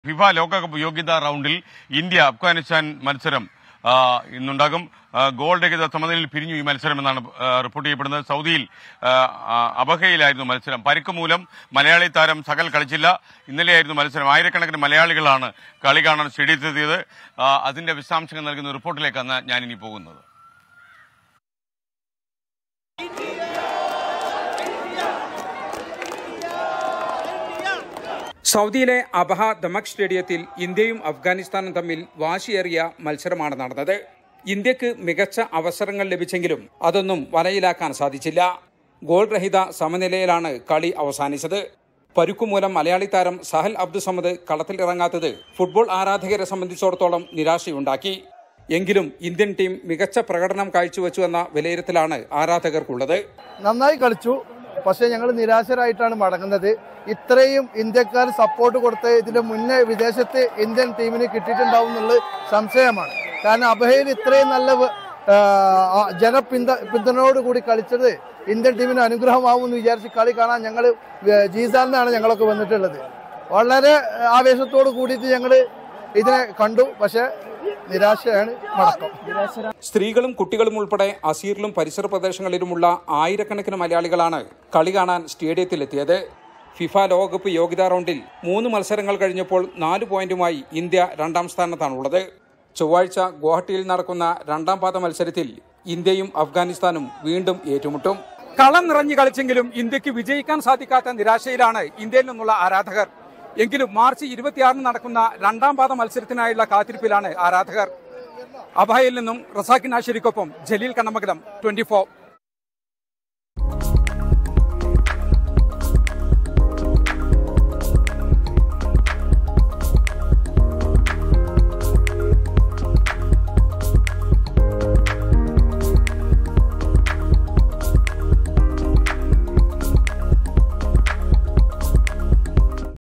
FIFA ലോകകപ്പ് യോഗ്യതാ റൗണ്ടിൽ ഇന്ത്യ അഫ്ഗാനിസ്ഥാൻ മത്സരം ആ, ഇന്നുണ്ടാകും ആ, ഗോൾ രഹിത സമനിലയിൽ പിരിഞ്ഞു ഈ മത്സരം എന്നാണ് ആ, റിപ്പോർട്ട് ചെയ്യപ്പെടുന്നത് സൗദിയിൽ ആ, ആ, അബഹയിലായിരുന്നു മത്സരം പരിക്ക് മൂലം മലയാളി താരം സകൽ കളിച്ചില്ല ഇന്നലെയായിരുന്നു മത്സരം ആയിരക്കണക്കിന് മലയാളികളാണ് കളി കാണാൻ സ്റ്റേഡിയത്തിലെത്തിയത് ആ, അതിന്റെ വിശദാംശങ്ങൾ നൽകുന്ന റിപ്പോർട്ടിലേക്കാണ് ഞാനിനി പോകുന്നത് സൗദിയിലെ അബഹ ദമക് സ്റ്റേഡിയത്തിൽ ഇന്ത്യയും അഫ്ഗാനിസ്ഥാനും തമ്മിൽ വാശിയേറിയ മത്സരമാണ് നടന്നത് ഇന്ത്യക്ക് മികച്ച അവസരങ്ങൾ ലഭിച്ചെങ്കിലും അതൊന്നും വലയിലാക്കാൻ സാധിച്ചില്ല ഗോൾ രഹിത സമനിലയിലാണ് കളി അവസാനിച്ചത് പരുക്കുമൂലം മലയാളി താരം സഹൽ അബ്ദുസമദ് കളത്തിലിറങ്ങാത്തത് ഫുട്ബോൾ ആരാധകരെ സംബന്ധിച്ചിടത്തോളം നിരാശയുണ്ടാക്കി എങ്കിലും ഇന്ത്യൻ ടീം മികച്ച പ്രകടനം കാഴ്ചവെച്ചുവെന്ന വിലയിരുത്തലാണ് ആരാധകർക്കുള്ളത് നന്നായി കളിച്ചു പക്ഷേ ഞങ്ങൾ നിരാശരായിട്ടാണ് മടങ്ങുന്നത് ഇത്രയും ഇന്ത്യക്കാർ സപ്പോർട്ട് കൊടുത്ത് ഇതിന്റെ മുന്നേ വിദേശത്ത് ഇന്ത്യൻ ടീമിന് കിട്ടിയിട്ടുണ്ടാവും എന്നുള്ളത് സംശയമാണ് കാരണം അബഹയിൽ ഇത്രയും നല്ല വ- ആ, ആ, ജനപിന്ത പിന്തുണയോട് കൂടി കളിച്ചത് ഇന്ത്യൻ ടീമിന് അനുഗ്രഹമാവും എന്ന് വിചാരിച്ച് കളി കാണാൻ ഞങ്ങൾ ജീസാലിനാണ് ഞങ്ങളൊക്കെ വന്നിട്ടുള്ളത് വളരെ ആവേശത്തോട് കൂടിയിട്ട് ഞങ്ങൾ ഇതിനെ കണ്ടു പക്ഷേ നിരാശയാണ് മടക്കം സ്ത്രീകളും കുട്ടികളും ഉൾപ്പെടെ അസീറിലും പരിസര പ്രദേശങ്ങളിലുമുള്ള ആയിരക്കണക്കിന് മലയാളികളാണ് കളി കാണാൻ സ്റ്റേഡിയത്തിലെത്തിയത് ഫിഫ ലോകകപ്പ് യോഗ്യതാ റൗണ്ടിൽ മൂന്ന് മത്സരങ്ങൾ കഴിഞ്ഞപ്പോൾ നാല് പോയിന്റുമായി ഇന്ത്യ രണ്ടാം സ്ഥാനത്താണുള്ളത് ചൊവ്വാഴ്ച ഗുവാഹട്ടിയിൽ നടക്കുന്ന രണ്ടാം പാദ മത്സരത്തിൽ ഇന്ത്യയും അഫ്ഗാനിസ്ഥാനും വീണ്ടും ഏറ്റുമുട്ടും കളം നിറഞ്ഞു കളിച്ചെങ്കിലും ഇന്ത്യക്ക് വിജയിക്കാൻ സാധിക്കാത്ത നിരാശയിലാണ് ഇന്ത്യയിൽ നിന്നുള്ള ആരാധകർ എങ്കിലും മാർച്ച് ഇരുപത്തിയാറിന് നടക്കുന്ന രണ്ടാം പാദ മത്സരത്തിനായുള്ള കാത്തിരിപ്പിലാണ് ആരാധകർ അബഹയിൽ നിന്നും റസാഖിൻ ആശരിക്കൊപ്പം ജലീൽ കണ്ണമംഗലം ട്വന്റി